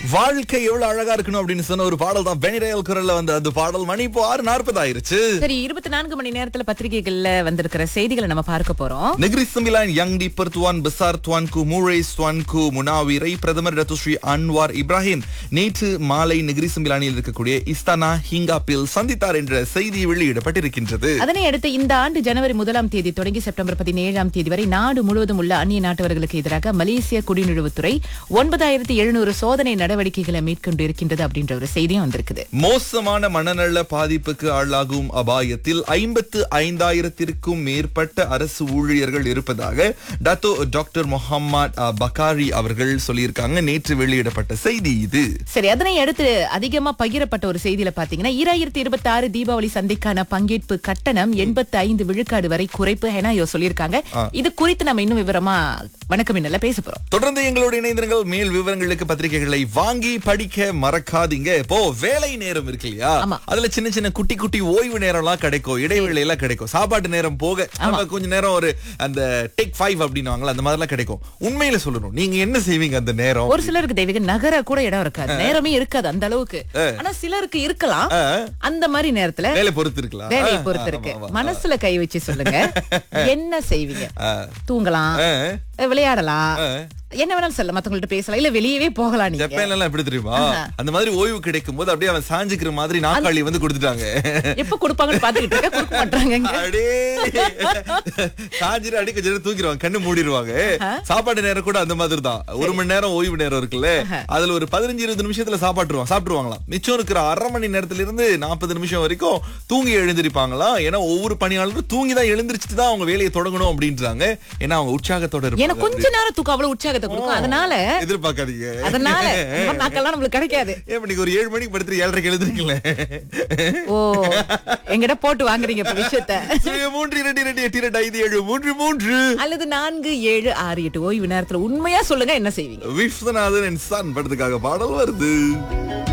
வாழ்க்கை எவ்வளவு அழகா இருக்கணும் அப்படின்னு சொன்ன ஒரு பாடல் தான் பெனிரேல் குரல்ல வந்த அந்த பாடல் மணி இப்போ ஆறு நாற்பது ஆயிருச்சு சரி இருபத்தி நான்கு மணி நேரத்துல பத்திரிகைகள்ல வந்திருக்கிற செய்திகளை நம்ம பார்க்க போறோம் Negeri Sembilan Yang Dipertuan Besar Tuanku மூழை ஸ்வான்கு முனாவிரை பிரதமர் ரத்துஸ்ரீ அன்வார் இப்ராஹிம் நேற்று மாலை நெகிரி சிமிலானில் இருக்கக்கூடிய இஸ்தானா ஹிங்காப்பில் சந்தித்தார் என்ற செய்தி வெளியிடப்பட்டிருக்கின்றது அதனை அடுத்து இந்த ஆண்டு ஜனவரி முதலாம் தேதி தொடங்கி செப்டம்பர் பதினேழாம் தேதி வரை நாடு முழுவதும் உள்ள அந்நிய நாட்டவர்களுக்கு எதிராக மலேசிய குடிநுழைவுத்துறை ஒன்பதாயிரத்தி எழுநூறு சோதனை நடவடிக்கைகளை மேற்கொண்டு இருக்கின்றது அப்படின்ற ஒரு செய்தியும் வந்திருக்குது மோசமான மனநல பாதிப்புக்கு ஆளாகும் அபாயத்தில் ஐம்பத்து ஐந்தாயிரத்திற்கும் மேற்பட்ட அரசு ஊழியர்கள் இருப்பதாக டத்தோ டாக்டர் முகமது பக்காரி அவர்கள் சொல்லியிருக்காங்க நேற்று வெளியிடப்பட்ட செய்தி இது சரி அதனை அடுத்து அதிகமா பகிரப்பட்ட ஒரு செய்தியில பாத்தீங்கன்னா ஈராயிரத்தி இருபத்தி ஆறு தீபாவளி சந்தைக்கான பங்கேற்பு கட்டணம் எண்பத்தி ஐந்து விழுக்காடு வரை குறைப்பு என ஐயோ சொல்லியிருக்காங்க இது குறித்து நம்ம இன்னும் விவரமா வணக்கம் என்னல பேச போறோம் தொடர்ந்து எங்களோட இணைந்திருங்கள் மேல் விவரங்களுக்கு பத்திரிகைகளை வாங்கி படிக்க மறக்காதீங்க இப்போ வேலை நேரம் இருக்கு இல்லையா ஆமா. அதுல சின்ன சின்ன குட்டி குட்டி ஓய்வு நேரம் எல்லாம் கிடைக்கும் இடைவேளை எல்லாம் கிடைக்கும் சாப்பாட்டு நேரம் போக நம்ம கொஞ்ச நேரம் ஒரு அந்த டெக் ஃபைவ் அப்படின்னுவாங்கல்ல அந்த மாதிரி எல்லாம் கிடைக்கும் உண்மையில சொல்லணும் நீங்க என்ன செய்வீங்க அந்த நேரம் ஒரு சிலருக்கு தெய்வீக நகர கூட இடம் இருக்காது நேரமே இருக்காது அந்த அளவுக்கு ஆனா சிலருக்கு இருக்கலாம் ஆ. அந்த மாதிரி நேரத்துல வேலை பொறுத்து இருக்கலாம் வேலையை ஆ, பொறுத்து ஆ, இருக்கு ஆமா, ஆமா. மனசுல கை வச்சு சொல்லுங்க என்ன செய்வீங்க ஆ. தூங்கலாம் ஆ. விளையாடலாம் என்ன வேணாலும் சொல்ல மத்தவங்கள்ட்ட பேசலாம் இல்ல வெளியவே போகலாம் நீங்க ஜப்பான்ல எல்லாம் எப்படி தெரியுமா அந்த மாதிரி ஓய்வு கிடைக்கும் போது அப்படியே அவன் சாஞ்சுக்கிற மாதிரி நாக்காளி வந்து கொடுத்துட்டாங்க எப்ப கொடுப்பாங்கன்னு பாத்துக்கிட்டு இருக்க கொடுக்க மாட்டாங்க இங்க. அடே சாஞ்சிரு அடி கொஞ்சம் நேரம் தூக்கிடுவாங்க கண்ணு மூடிடுவாங்க சாப்பாடு நேரம் கூட அந்த மாதிரி தான் ஒரு மணி நேரம் ஓய்வு நேரம் இருக்குல்ல அதுல ஒரு பதினஞ்சு இருபது நிமிஷத்துல சாப்பாட்டுருவாங்க சாப்பிட்டுருவாங்களாம் மிச்சம் இருக்கிற அரை மணி நேரத்துல இருந்து நாற்பது நிமிஷம் வரைக்கும் தூங்கி எழுந்திருப்பாங்களாம் ஏன்னா ஒவ்வொரு பணியாளரும் தூங்கி தான் எழுந்திருச்சுட்டு தான் அவங்க வேலையை தொடங்கணும் அப்படின்றாங்க ஏன்னா அவங்க உற்சாகத்தோட ஏன்னா இருப்பாங்க கொஞ்ச நேரம் தூக்கம் அவ்வளவு உற்சாகத்தை கொடுக்கும் அதனால எதிர்பார்க்காதீங்க அதனால இந்த மாதிரி நாட்கள்லாம் நம்மளுக்கு கிடைக்காது ஏன் இப்ப நீங்க ஒரு ஏழு மணிக்கு படுத்து ஏழரைக்கு எழுதுறீங்களே ஓ எங்கிட்ட போட்டு வாங்குறீங்க இப்ப விஷயத்த சுய மூன்று இரண்டு இரண்டு எட்டு இரண்டு ஐந்து ஏழு மூன்று மூன்று அல்லது நான்கு ஏழு ஆறு எட்டு ஓய்வு நேரத்துல உண்மையா சொல்லுங்க என்ன செய்வீங்க விஸ்வநாதன் சன் படத்துக்காக பாடல் வருது